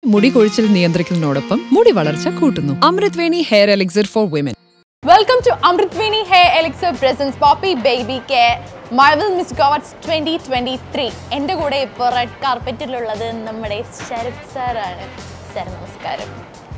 മുടി കൊഴിച്ചിൽ നിയന്ത്രിക്കുന്നതിനോടൊപ്പം മുടി വളർച്ച കൂട്ടുന്നു Amrutveni hair elixir for women welcome to Amrutveni hair elixir presents Poppy baby care Marvel miss gods twenty twenty three എൻ്റെ കൂടെ ഇപ്പോൾ റെഡ് കാർപ്പറ്റിലുള്ളത് നമ്മുടെ ശരത് സാറാണ് സാർ നമസ്കാരം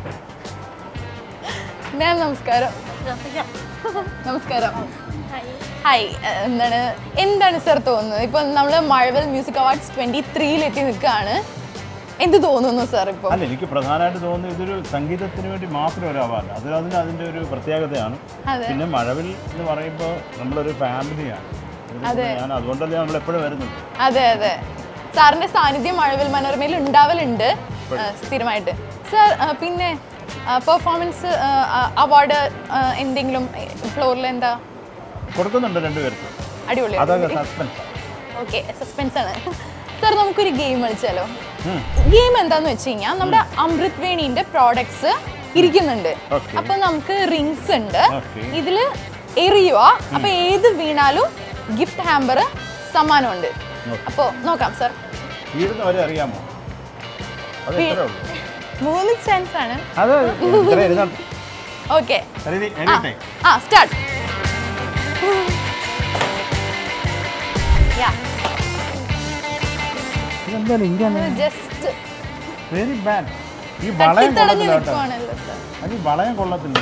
മാം നമസ്കാരം നമസ്കാരം ഹായ് എന്താണ് എന്താണ് സാർ തോന്നുന്നത് ഇപ്പം നമ്മൾ മാർവൽ മ്യൂസിക് അവാർഡ്സ് ട്വന്റി ത്രീയിലെത്തി നിൽക്കുകയാണ് എന്ത് തോന്നുന്നു സാർ ഇപ്പോൾ അല്ല എനിക്ക് പ്രധാനമായിട്ട് തോന്നുന്നത് ഇതൊരു സംഗീതത്തിന് വേണ്ടി മാത്രം ഒരു അവാർഡ് അത് അതിന് അതിൻ്റെ ഒരു പ്രത്യേകതയാണ് അതെ. പിന്നെ മഴവിൽ എന്ന് പറയുമ്പോൾ നമ്മളൊരു ഫാമിലിയാണ് അതെ. ഞാൻ അതുകൊണ്ടല്ലേ നമ്മൾ എപ്പോഴും വരുന്നത് അതെ അതെ സാറിന്റെ സാന്നിധ്യം മഴവിൽ മനോരമയിൽ ഉണ്ടാവലുണ്ട് ആ, സ്ഥിരമായിട്ട് സാർ ആ, പിന്നെ പെർഫോമൻസ് അവാർഡ് എന്തെങ്കിലും ഫ്ലോറിൽ എന്താ കൊടുക്കുന്നുണ്ട് രണ്ടുപേർക്ക് അടിപൊളി അതൊക്കെ സസ്പെൻസ് ഓക്കെ സസ്പെൻസ് ആണ് സാർ നമുക്കൊരു ഗെയിം കളിച്ചാലോ ഗെയിം എന്താന്ന് വെച്ച് കഴിഞ്ഞാൽ നമ്മുടെ അമൃത് വേണീന്റെ പ്രോഡക്ട്സ് ഇരിക്കുന്നുണ്ട് Okay. അപ്പൊ നമുക്ക് റിങ്സ് ഉണ്ട് Okay. ഇതില് എറിയുക അപ്പൊ ഏത് വീണാലും ഗിഫ്റ്റ് ഹാമ്പർ സമ്മാനമുണ്ട് അപ്പൊ നോക്കാം സാർ വീടുന്ന വരെ അറിയാമോ അത് എത്രേ ഉള്ളൂ മൂന്ന് ചാൻസ് ആണ് അത് ഇത്ര ഇരുന്നോട്ടെ. ഓക്കെ എഴുതി എഴുതട്ടെ ആ സ്റ്റാർട്ട് യാ ഇതെന്താണ് ഇങ്ങനെ ജസ്റ്റ് വെരി ബാഡ് ഈ വളയം തട്ടിത്തടഞ്ഞ് കൊള്ളത്തില്ല കേട്ടോ നിൽക്കുവാണല്ലോ സാർ അത് ഈ വളയം കൊള്ളത്തില്ല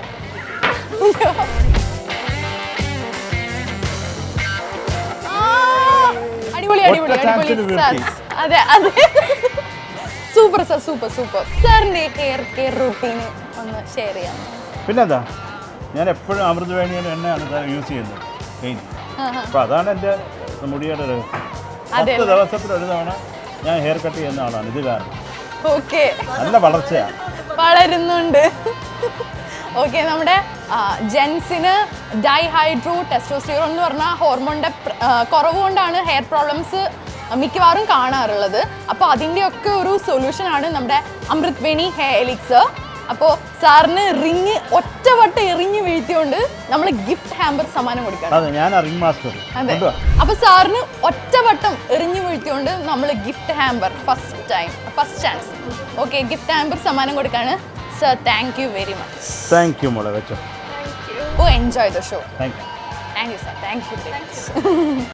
ആ, അടിപൊളി അടിപൊളി ഒറ്റ അടിപൊളി ചാൻസിന് സാർ വീഴ്ത്തി. അതെ അതെ സൂപ്പർ സാർ സൂപ്പർ സൂപ്പർ സാറിന്റെ ഹെയർ കെയർ റൂട്ടീൻ ഒന്ന് ഷെയർ ചെയ്യാം പിന്നെന്താ ഞാൻ എപ്പോഴും അമൃതവേണിയുടെ എണ്ണയാണ് യൂസ് ചെയ്യുന്നത് മെയിൻ ആഹാ. അപ്പോൾ അതാണ് എൻ്റെ മുടിയുടെ രഹസ്യം അതെ പത്ത് ദിവസത്തിൽ ഒരു തവണ ഞാൻ ഹെയർ കട്ട് ചെയ്യുന്ന ആളാണ് ഇത് കാരണം ഓക്കെ നല്ല വളർച്ചയാണ് വളരുന്നുണ്ട് ഓക്കെ നമ്മുടെ ജെൻസിന് ഡൈഹൈഡ്രോ ടെസ്റ്റോസ്റ്റിറോൺ എന്ന് പറഞ്ഞ ഹോർമോണിന്റെ പ്ര- ആ, കുറവ് കൊണ്ടാണ് ഹെയർ പ്രോബ്ലംസ് മിക്കവാറും കാണാറുള്ളത് അപ്പോൾ അതിൻ്റെയൊക്കെ ഒരു സൊല്യൂഷൻ ആണ് നമ്മുടെ അമൃത് വേണി ഹെയർ എലിക്സ് അപ്പോൾ സാറിന് റിങ് ഒറ്റവട്ടം എറിഞ്ഞ് വീഴ്ത്തിയോണ്ട് നമ്മൾ ഗിഫ്റ്റ് ഹാമ്പർ സമ്മാനം കൊടുക്കണം അതെ ഞാൻ റിംഗ് മാസ്റ്റർ അതെ കൊണ്ടുവാ അപ്പൊ സാറിന് ഒറ്റവട്ടം എറിഞ്ഞു വീഴ്ത്തിയോണ്ട് നമ്മൾ gift hamper first time first chance okay gift hamper സമ്മാനം കൊടുക്കാണ് sir thank you very much thank you മോളെ വെച്ചോ ഓ enjoy the show thank you thank you sir thank U